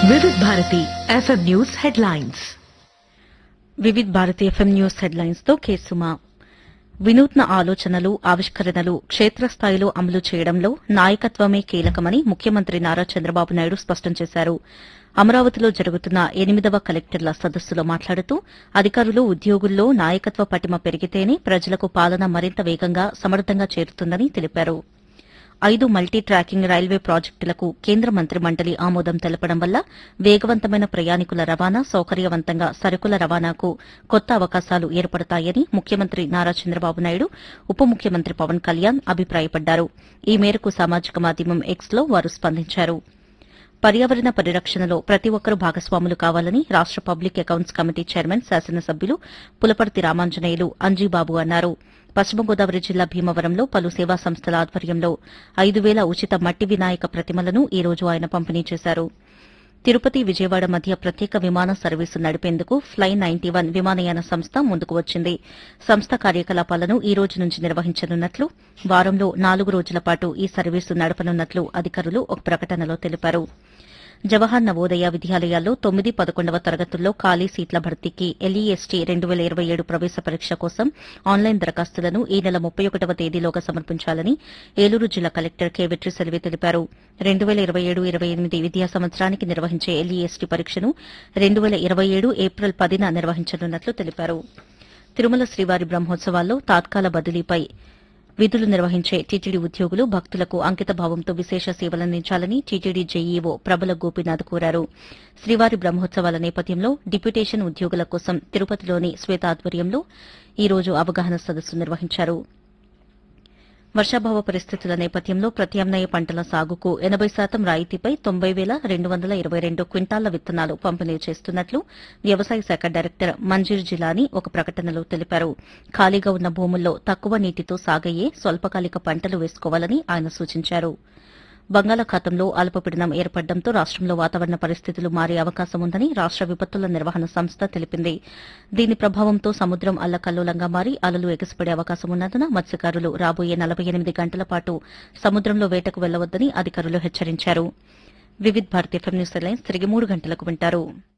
Vividh Bharati FM news headlines Vividh Bharati FM news headlines తో కేసుమా వినూత్న ఆలోచనలు ఆవిష్కరణలు క్షేత్రస్థాయిలో అమలు చేయడంలో నాయకత్వమే కీలకమని ముఖ్యమంత్రి నారా చంద్రబాబు నాయుడు స్పష్టం చేశారు అమరావతిలో జరుగుతున్న ఎనిమిదవ కలెక్టర్ల సదస్సులో మాట్లాడుతూ అధికారులు ఉద్యోగుల్లో నాయకత్వ పటిమ పెరిగితేనే ప్రజలకు పాలన మరింత వేగంగా సమర్థంగా చేరుతుందని తెలిపారు ఐదు మల్టీ ట్రాకింగ్ రైల్వే ప్రాజెక్టులకు కేంద్ర మంత్రి మండలి ఆమోదం తెలపడం వల్ల వేగవంతమైన ప్రయాణికుల రవాణా సౌకర్యవంతంగా సరుకుల రవాణాకు కొత్త అవకాశాలు ఏర్పడతాయని ముఖ్యమంత్రి నారా చంద్రబాబు నాయుడు ఉప ముఖ్యమంత్రి పవన్ కళ్యాణ్ అభిప్రాయపడ్డారు ఈ మేరకు సామాజిక మాధ్యమం ఎక్స్ లో వారు స్పందించారు పర్యావరణ పరిరక్షణలో ప్రతి ఒక్కరూ భాగస్వాములు కావాలని రాష్ట పబ్లిక్ అకౌంట్స్ కమిటీ చైర్మన్ శాసనసభ్యులు పులపర్తి రామాంజనేయులు అంజీబాబు అన్నారు పశ్చిమ గోదావరి జిల్లా భీమవరంలో పలు సేవా సంస్థల ఆధ్వర్యంలో ఐదు వేల ఉచిత మట్టి వినాయక ప్రతిమలను ఈ రోజు ఆయన పంపిణీ చేశారు తిరుపతి విజయవాడ మధ్య ప్రత్యేక విమాన సర్వీసు నడిపేందుకు ఫ్లై నైన్టీ వన్ విమానయాన సంస్థ ముందుకు వచ్చింది సంస్థ కార్యకలాపాలను ఈ రోజు నుంచి నిర్వహించనున్నట్లు వారంలో నాలుగు రోజుల పాటు ఈ సర్వీసు నడపనున్నట్లు అధికారులు ఒక ప్రకటనలో తెలిపారు జవహర్ నవోదయ విద్యాలయాల్లో తొమ్మిది పదకొండవ తరగతుల్లో ఖాళీ సీట్ల భర్తీకి ఎల్ఈఎస్టీ రెండు వేల ఇరవై ఏడు ప్రవేశ పరీక్ష కోసం ఆన్లైన్ దరఖాస్తులను ఈ నెల ముప్పై ఒకటవ తేదీలోగా సమర్పించాలని ఏలూరు జిల్లా కలెక్టర్ కె వెట్రిసెల్వి తెలిపారు రెండు వేల ఇరవై ఏడు ఇరవై ఎనిమిది విద్యా సంవత్సరానికి నిర్వహించే ఎల్ఈఎస్టీ పరీక్షను రెండు వేల ఇరవై ఏడు ఏప్రిల్ పదిన నిర్వహించనున్నట్లు తెలిపారు తిరుమల శ్రీవారి బ్రహ్మోత్సవాల్లో తాత్కాల బదిలీపై విధులు నిర్వహించే టీటీడీ ఉద్యోగులు భక్తులకు అంకిత భావంతో విశేష సేవలందించాలని టీటీడీ జేఈఓ ప్రబల గోపీనాథ్ కోరారు శ్రీవారి బ్రహ్మోత్సవాల నేపథ్యంలో డిప్యూటేషన్ ఉద్యోగుల కోసం తిరుపతిలోని శ్వేత ఆధ్వర్యంలో ఈ రోజు అవగాహన సదస్సు నిర్వహించారు వర్షాభావ పరిస్థితుల నేపథ్యంలో ప్రత్యామ్నాయ పంటల సాగుకు ఎనబై శాతం రాయితీపై తొంభై వేల రెండు వందల ఇరవై రెండు క్వింటాళ్ల విత్తనాలు పంపిణీ చేస్తున్నట్లు వ్యవసాయ శాఖ డైరెక్టర్ మంజీర్ జిలానీ ఒక ప్రకటనలో తెలిపారు ఖాళీగా ఉన్న భూముల్లో తక్కువ నీటితో సాగయ్యే స్వల్పకాలిక పంటలు వేసుకోవాలని ఆయన సూచించారు బంగాళాఖాతంలో అల్పపీడనం ఏర్పడడంతో రాష్టంలో వాతావరణ పరిస్థితులు మారే అవకాశం ఉందని రాష్ట విపత్తుల నిర్వహణ సంస్థ తెలిపింది దీని ప్రభావంతో సముద్రం అల్లకల్లోలంగా మారి అలలు ఎగసిపడే అవకాశం ఉన్నందున మత్స్యకారులు రాబోయే నలభై ఎనిమిది గంటల పాటు సముద్రంలో వేటకు వెళ్లవద్దని అధికారులు హెచ్చరించారు Vividh Bharati FM news lines తిరిగి మూడు గంటలకు వింటారు